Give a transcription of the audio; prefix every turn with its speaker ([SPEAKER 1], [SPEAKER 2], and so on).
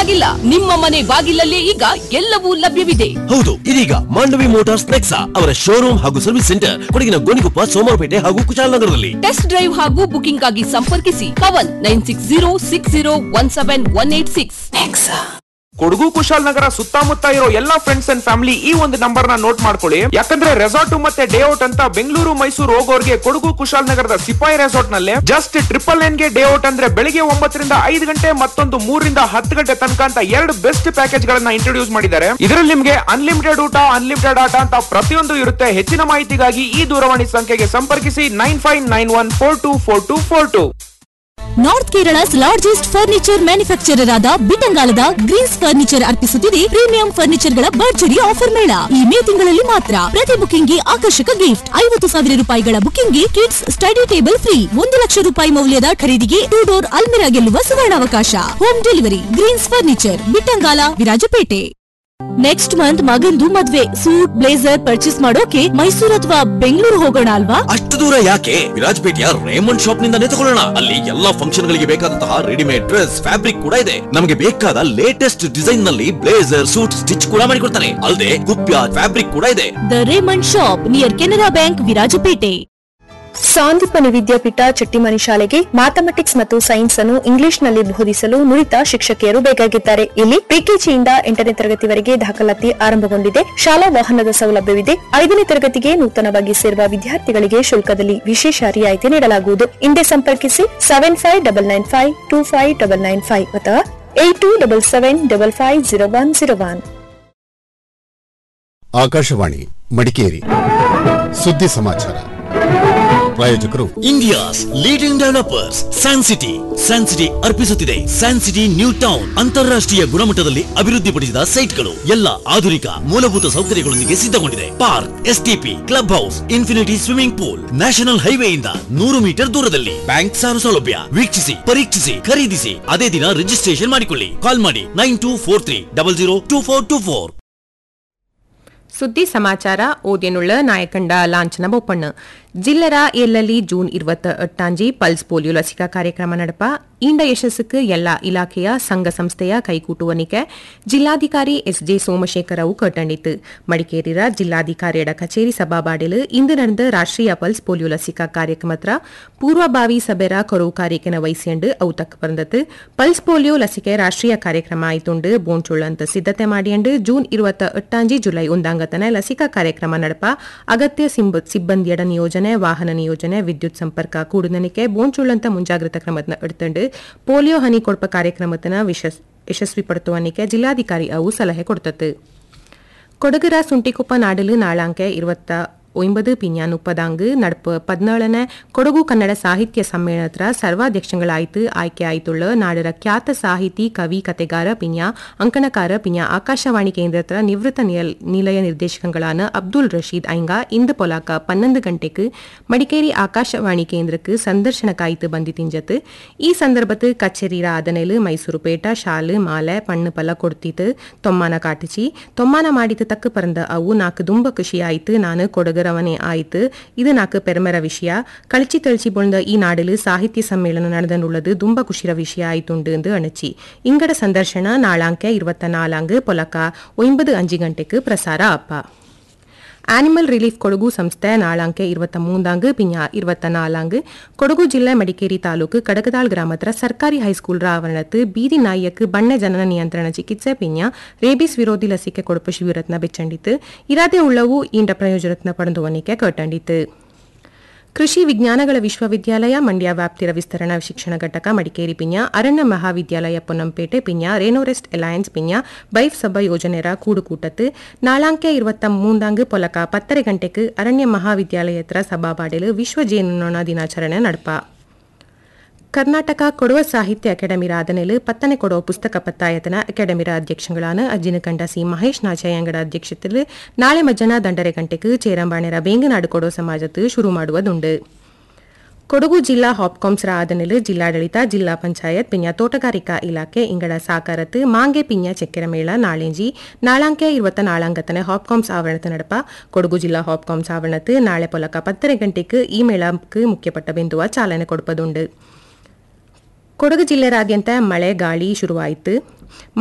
[SPEAKER 1] ಬೇಕಾಗಿಲ್ಲ ನಿಮ್ಮ ಮನೆ ಬಾಗಿಲಲ್ಲೇ ಈಗ ಎಲ್ಲವೂ ಲಭ್ಯವಿದೆ
[SPEAKER 2] ಹೌದು ಇದೀಗ ಮಾಂಡವಿ ಮೋಟಾರ್ಸ್ ನೆಕ್ಸಾ ಅವರ ಶೋರೂಮ್ ಹಾಗೂ ಸರ್ವಿಸ್ ಸೆಂಟರ್ ಕೊಡಗಿನ ಗೋಣಿಕೊಪ್ಪ ಸೋಮವಾರಪೇಟೆ ಹಾಗೂ ಕುಶಾಲನಗರದಲ್ಲಿ
[SPEAKER 1] ಟೆಸ್ಟ್ ಡ್ರೈವ್ ಹಾಗೂ ಬುಕಿಂಗ್ ಆಗಿ ಸಂಪರ್ಕಿಸಿ Pavan nine six zero six zero one seven one eight six
[SPEAKER 3] Kodagu Kushalnagar ಸುತ್ತಮುತ್ತ ಇರೋ ಎಲ್ಲಾ ಫ್ರೆಂಡ್ಸ್ ಅಂಡ್ ಫ್ಯಾಮಿಲಿ ಈ ಒಂದು ನಂಬರ್ ನ ನೋಟ್ ಮಾಡ್ಕೊಳ್ಳಿ ಯಾಕಂದ್ರೆ ರೆಸಾರ್ಟ್ ಮತ್ತೆ ಡೇ ಔಟ್ ಅಂತ ಬೆಂಗಳೂರು ಮೈಸೂರು ಹೋಗೋರ್ಗೆ ಕೊಡಗು ಕುಶಾಲನಗರದ ಸಿಪಾಯಿ ರೆಸಾರ್ಟ್ ನಲ್ಲಿ ಜಸ್ಟ್ ಟ್ರಿಪಲ್ ಎನ್ ಗೆ ಡೇ ಔಟ್ ಅಂದ್ರೆ ಬೆಳಿಗ್ಗೆ ಒಂಬತ್ತರಿಂದ ಐದು ಗಂಟೆ ಮತ್ತೊಂದು ಮೂರರಿಂದ ಹತ್ತು ಗಂಟೆ ತನಕ ಅಂತ ಎರಡು ಬೆಸ್ಟ್ ಪ್ಯಾಕೇಜ್ ಗಳನ್ನ ಇಂಟ್ರೊಡ್ಯೂಸ್ ಮಾಡಿದ್ದಾರೆ ಇದರಲ್ಲಿ ನಿಮ್ಗೆ ಅನ್ಲಿಮಿಟೆಡ್ ಊಟ ಅನ್ಲಿಮಿಟೆಡ್ ಆಟ ಅಂತ ಪ್ರತಿಯೊಂದು ಇರುತ್ತೆ ಹೆಚ್ಚಿನ ಮಾಹಿತಿಗಾಗಿ ಈ ದೂರವಾಣಿ ಸಂಖ್ಯೆಗೆ ಸಂಪರ್ಕಿಸಿ nine five nine one four two four two four two
[SPEAKER 4] north Keralas largest furniture manufacturer ಆದ ಬಿಟಂಗಾಲದ ಗ್ರೀನ್ಸ್ ಫರ್ನಿಚರ್ ಅರ್ಪಿಸುತ್ತಿದೆ ಪ್ರೀಮಿಯಂ ಫರ್ನಿಚರ್ ಗಳ ಭರ್ಜರಿ ಆಫರ್ ಮೇಳ ಈ ಮೇ ತಿಂಗಳಲ್ಲಿ ಮಾತ್ರ ಪ್ರತಿ ಬುಕಿಂಗ್ಗೆ ಆಕರ್ಷಕ ಗಿಫ್ಟ್ ಐವತ್ತು ಸಾವಿರ ರೂಪಾಯಿಗಳ ಬುಕಿಂಗ್ಗೆ ಕಿಡ್ಸ್ ಸ್ಟಡಿ ಟೇಬಲ್ ಫ್ರೀ ಒಂದು ಲಕ್ಷ ರೂಪಾಯಿ ಮೌಲ್ಯದ ಖರೀದಿಗೆ ಟೂ ಡೋರ್ ಅಲ್ಮಿರಾ ಗೆಲ್ಲುವ ಸುವರ್ಣಾವಕಾಶ home delivery greens furniture Bittangala Virajpet next month ಮಗಂದು ಮದ್ವೆ ಸೂಟ್ ಬ್ಲೇಸರ್ ಪರ್ಚೇಸ್ ಮಾಡೋಕೆ ಮೈಸೂರು ಅಥವಾ ಬೆಂಗಳೂರು ಹೋಗೋಣ ಅಲ್ವಾ
[SPEAKER 2] ಅಷ್ಟು ದೂರ ಯಾಕೆ ವಿರಾಜಪೇಟೆಯ ರೇಮಂಡ್ ಶಾಪ್ ನಿಂದಾನೇ ತಗೊಳ್ಳೋಣ ಅಲ್ಲಿ ಎಲ್ಲಾ ಫಂಕ್ಷನ್ ಗಳಿಗೆ ಬೇಕಾದಂತಹ ರೆಡಿಮೇಡ್ ಡ್ರೆಸ್ ಫ್ಯಾಬ್ರಿಕ್ ಕೂಡ ಇದೆ ನಮಗೆ ಬೇಕಾದ ಲೇಟೆಸ್ಟ್ ಡಿಸೈನ್ ನಲ್ಲಿ ಬ್ಲೇಸರ್ ಸೂಟ್ ಸ್ಟಿಚ್ ಕೂಡ ಮಾಡಿಕೊಡ್ತಾನೆ ಅಲ್ಲದೆ ಕುಪ್ಯ ಫ್ಯಾಬ್ರಿಕ್ ಕೂಡ ಇದೆ
[SPEAKER 4] the Raymond shop near Canara bank Virajpet
[SPEAKER 5] Sandeepani Vidyapeetha Chattimani ಶಾಲೆಗೆ ಮ್ಯಾಥಮೆಟಿಕ್ಸ್ ಮತ್ತು ಸೈನ್ಸ್ ಅನ್ನು ಇಂಗ್ಲಿಷ್ನಲ್ಲಿ ಬೋಧಿಸಲು ನುರಿತ ಶಿಕ್ಷಕಿಯರು ಬೇಕಾಗಿದ್ದಾರೆ ಇಲ್ಲಿ ಪ್ರಿಕೆಜಿಯಿಂದ ಎಂಟನೇ ತರಗತಿವರೆಗೆ ದಾಖಲಾತಿ ಆರಂಭಗೊಂಡಿದೆ ಶಾಲಾ ವಾಹನದ ಸೌಲಭ್ಯವಿದೆ ಐದನೇ ತರಗತಿಗೆ ನೂತನವಾಗಿ ಸೇರುವ ವಿದ್ಯಾರ್ಥಿಗಳಿಗೆ ಶುಲ್ಕದಲ್ಲಿ ವಿಶೇಷ ರಿಯಾಯಿತಿ ನೀಡಲಾಗುವುದು ಹಿಂದೆ ಸಂಪರ್ಕಿಸಿ seven five double nine five two five double nine five ಅಥವಾ eight two double seven double five zero one zero one
[SPEAKER 6] Akashvani Madikeri ಸುದ್ದಿ ಸಮಾಚಾರ ಪ್ರಾಯೋಜಕರು
[SPEAKER 2] India's leading developers San City San City ಅರ್ಪಿಸುತ್ತಿದೆ ಸ್ಯಾನ್ ಸಿಟಿ ನ್ಯೂ ಟೌನ್ ಅಂತಾರಾಷ್ಟ್ರೀಯ ಗುಣಮಟ್ಟದಲ್ಲಿ ಅಭಿವೃದ್ಧಿಪಡಿಸಿದ ಸೈಟ್ಗಳು ಎಲ್ಲ ಆಧುನಿಕ ಮೂಲಭೂತ ಸೌಕರ್ಯಗಳೊಂದಿಗೆ ಸಿದ್ಧಗೊಂಡಿದೆ park STP club house infinity swimming pool national ಹೈವೇಯಿಂದ ನೂರು ಮೀಟರ್ ದೂರದಲ್ಲಿ ಬ್ಯಾಂಕ್ ಸಾಲ ಸೌಲಭ್ಯ ವೀಕ್ಷಿಸಿ ಪರೀಕ್ಷಿಸಿ ಖರೀದಿಸಿ ಅದೇ ದಿನ ರಿಜಿಸ್ಟ್ರೇಷನ್ ಮಾಡಿಕೊಳ್ಳಿ ಕಾಲ್ ಮಾಡಿ nine two four three double zero two four two four
[SPEAKER 7] ಸುದ್ದಿ ಸಮಾಚಾರ ಓದ್ಯನುಳ್ಳ ನಾಯಕಂಡ ಲಾಂಛನ ಬೋಪಣ್ಣ ಜಿಲ್ಲರ ಎಲ್ಲಲ್ಲಿ ಜೂನ್ இருபத்தி எட்டாஞ்சி பல்ஸ் போலியோ லசிகா ಕಾರ್ಯಕ್ರಮ ನಡಪ ಇಂಡ ಯಶಸ್ಸುக்கு ಎಲ್ಲ ಇಲಾಖೆಯ ಸಂಘ ಸಂಸ್ಥೆಯ ಕೈಕೂಟುವನಿಕೆ ಜಿಲ್ಲಾಧಿಕಾರಿ ಎಸ್ ಜೆ ಸೋಮಶೇಖರ್ ಅವು ಕಟ್ಟಂಡಿತು ಮಡಿಕೇರಿರ ಜಿಲ್ಲಾಧಿಕಾರಿಯಡ ಕಚೇರಿ ಸಭಾಬಾಡಿಲು ಇಂದು ನಡೆದ ರಾಷ್ಟ್ರೀಯ ಪಲ್ಸ್ ಪೋಲಿಯೋ ಲಸಿಕಾ ಕಾರ್ಯಕ್ರಮತ್ರ ಪೂರ್ವಭಾವಿ ಸಭೆರ ಕೊರವು ಕಾರ್ಯಕ್ರಮ ವಹಿಸಿಯಂಡು ಅವು ತಕ್ಕ ಬಂದತು ಪಲ್ಸ್ ಪೋಲಿಯೋ ಲಸಿಕೆ ರಾಷ್ಟ್ರೀಯ ಕಾರ್ಯಕ್ರಮ ಆಯ್ತುಂಡು ಬೋಂಚುಳ್ಳಂತ ಸಿದ್ಧತೆ ಮಾಡಿಯಂಡು ಜೂನ್ இருபத்தி எட்டாஞ்சி ಜುಲೈ ಒಂದಾಂಗತನ ಲಸಿಕಾ ಕಾರ್ಯಕ್ರಮ ನಡಪ ಅಗತ್ಯ ಸಿಂಬ- ಸಿಬ್ಬಂದಿಯಡ ನಿಯೋಜನೆ ವಾಹನ ನಿಯೋಜನೆ ವಿದ್ಯುತ್ ಸಂಪರ್ಕ ಕೂಡುನನಿಕೆ ಬೋಂಚುಳ್ಳಂತ ಮುಂಜಾಗ್ರತಾ ಕ್ರಮದ ಎಡ್ತಂಡು ಪೋಲಿಯೋ ಹನಿ ಕೊಡ್ಪ ಕಾರ್ಯಕ್ರಮತನ ವಿಶಸ್ ಯಶಸ್ವಿಪಡಿಸುವನಿಕೆ ಜಿಲ್ಲಾಧಿಕಾರಿ ಅವು ಸಲಹೆ ಕೊಡ್ತತ್ತು ಕೊಡಗರ ಸುಂಟಿಕೊಪ್ಪ ನಾಡಲು ನಾಳಾಂಕೆ ಇರುವತ್ತ ഒമ്പത് പിഞ്ഞാൻ മുപ്പതാങ്ക് നടപ്പ് പതിനാളിന് കൊടകു കന്നഡ സാഹിത്യ സമ്മേളനത്ര സർവാധ്യക്ഷങ്ങളായിട്ട് ആಯ್ಕೆಯಾയിട്ടുള്ള ನಾಡರ ಖ್ಯಾತ ಸಾಹಿತಿ ಕವಿ ಕತೆಗಾರ ಪಿನ್ಯ ಅಂಕಣಕಾರ ಪಿನ್ಯ ಆಕಾಶವಾಣಿ ಕೇಂದ್ರತ್ರ ನಿವೃತ್ತ ನಿಲ್- ನಿಲಯ ನಿರ್ದೇಶಕಗಳಾன ಅಬ್ದುಲ್ ರಶೀದ್ ಐಂಗ ಇಂದು ಪೊಲಾಕ ಪನ್ನೊಂದು ಗಂಟೆಗೆ ಮಡಿಕೇರಿ ಆಕಾಶವಾಣಿ ಕೇಂದ್ರಕ್ಕೆ ಸಂದರ್ಶನಕ್ಕಾಯ್ತು ಬಂದಿ ತಿಂಜತ್ ಈ ಸಂದರ್ಭത്ത് ಕಚೇರಿರ ಆದನೆಲು ಮೈಸೂರು ಪೇಟ ಶಾಲು ಮಾಲೆ ಪಣ್ಣು ಪಲ್ಲ ಕೊಡ್ತಿತ್ತು ತೊಮ್ಮಾನ ಕಾಟಿಚಿ ತೊಮ್ಮಾನ ಮಾಡಿತು ತಕ್ಕ ಪರಂದ ಅವು ನಾಕು ದುಂಬ ಖುಷಿಯಾಯ್ತು ನಾನು ಕೊಡಗರವನೇ ಆಯ್ತು ಇದು ನಾಕು ಪೆರ್ಮರ ವಿಷಯ ಕಳಚಿ ತಳಿಚಿ ಬಂದ ಈ ನಾಡಲು ಸಾಹಿತ್ಯ ಸಮ್ಮೇಳನ ನಡೆದನುಳ್ಳದು ದುಂಬ ಖುಷಿರ ವಿಷಯ ಆಯ್ತುಂಡು ಎಂದು ಅಣಚಿ ಇಂಗಡ ಸಂದರ್ಶನ ನಾಳಾಂಕೆ ಇರುವತ್ತ ನಾಲಾಂಗ್ ಪೊಲಕ ಒಂಬದು ಅಂಜಿ ಗಂಟೆಗೆ ಪ್ರಸಾರ ಅಪ್ಪ ಆನಿಮಲ್ ರಿಲೀಫ್ ಕೊಡಗು ಸಂಸ್ಥೆ ನಾಳಾಂಕೆ இருபத்த மூந்தாங்கு பிஞ்சா இருபத்த நாலாங்கு ಕೊಡಗು ಜಿಲ್ಲೆ ಮಡಿಕೇರಿ ತಾಲೂಕು ಕಡಗದಾಳ್ ಗ್ರಾಮತ್ರ ಸರ್ಕಾರಿ ಹೈಸ್ಕೂಲ್ ಆವರಣತ್ತು ಬೀದಿ ನಾಯಿಯಕ್ಕೆ ಬಣ್ಣ ಜನನ ನಿಯಂತ್ರಣ ಚಿಕಿತ್ಸೆ ಪಿಂಜ ರೇಬಿಸ್ ವಿರೋಧಿ ಲಸಿಕೆ ಕೊಡುಪು ಶಿಬಿರತ್ನ ಬೆಚ್ಚಂಡಿತ್ತು ಇರಾದೆ ಉಳ್ಳವು ಇಂಡ ಪ್ರಯೋಜನತ್ನ ಪಡೆದುವನಿಕೆ ಕಟ್ಟಂಡಿತ್ತು ಕೃಷಿ ವಿಜ್ಞಾನಗಳ ವಿಶ್ವವಿದ್ಯಾಲಯ ಮಂಡ್ಯ ವ್ಯಾಪ್ತಿರ ವಿಸ್ತರಣಾ ಶಿಕ್ಷಣ ಘಟಕ ಮಡಿಕೇರಿ ಪಿಂಜ ಅರಣ್ಯ ಮಹಾವಿದ್ಯಾಲಯ ಪೊನ್ನಂಪೇಟೆ ಪಿಂಜ ರೇನೋರೆಸ್ಟ್ ಅಲಯನ್ಸ್ ಪಿಂಜ ಬೈಫ್ ಸಭ ಯೋಜನೆರ ಕೂಡುಕೂಟತ್ತು ನಾಳಾಂಕೆ இருபத்த மூந்தாங்கு ಪೊಲಕ ಪತ್ತರೆ ಗಂಟೆಗೆ ಅರಣ್ಯ ಮಹಾವಿದ್ಯಾಲಯತ್ರ ಸಭಾಪಾಡಿಲು ವಿಶ್ವ ಜೇನುನೊಣ ದಿನಾಚರಣೆ ನಡಪ ಕರ್ನಾಟಕ ಕೊಡವ ಸಾಹಿತ್ಯ ಅಕಾಡೆಮಿ ರಾಧನೆಲು ಪತ್ತನೆ ಕೊಡವ ಪುಸ್ತಕ ಪತ್ತಾಯತನ ಅಕಾಡೆಮಿರ ಅಧ್ಯಕ್ಷಗಳಾன ಅಜ್ಜಿನಕಂಡ ಸಿ ಮಹೇಶ್ ನಾಚಯ್ಯಂಗಡ ಅಧ್ಯಕ್ಷತೆಯಲ್ಲಿ ನಾಳೆ ಮಜ್ಜನ ದಂಡರೆ ಗಂಟೆಗೆ ಚೇರಂಬಾಣೆರ ಬೇಂಗನಾಡು ಕೊಡವ ಸಮಾಜತ್ತು ಶುರು ಮಾಡುವುದುಂಡು ಕೊಡಗು ಜಿಲ್ಲಾ ಹಾಪ್ಕಾಮ್ಸ್ ಆದನೆಲು ಜಿಲ್ಲಾಡಳಿತ ಜಿಲ್ಲಾ ಪಂಚಾಯತ್ ಪಿಂಜ ತೋಟಗಾರಿಕಾ ಇಲಾಖೆ ಇಂಗಡ ಸಾಕಾರತ್ತು ಮಾಂಗೆ ಪಿಂಜ ಚಕ್ಕೆರ ಮೇಳ ನಾಳೆಂಜಿ ನಾಳಾಂಕೆ இருபத்த நாளாங்கத்தன ஹாப்காம்ஸ் ஆவரணத்து நடப்ப ಕೊಡಗು ಜಿಲ್ಲಾ ಹಾಪ್ಕಾಮ್ಸ್ ಆವರಣತ್ತು ನಾಳೆ ಪೊಲಕ ಪತ್ತರೆ ಗಂಟೆಗೆ ಈ ಮೇಳಕ್ಕೆ ಮುಖ್ಯಪಟ್ಟ ಬಿಂದುವ ಚಾಲನೆ ಕೊಡುವುದುಂಡು ಕೊಡಗು ಜಿಲ್ಲೆಯಾದ್ಯಂತ ಮಳೆ ಗಾಳಿ ಶುರುವಾಯಿತು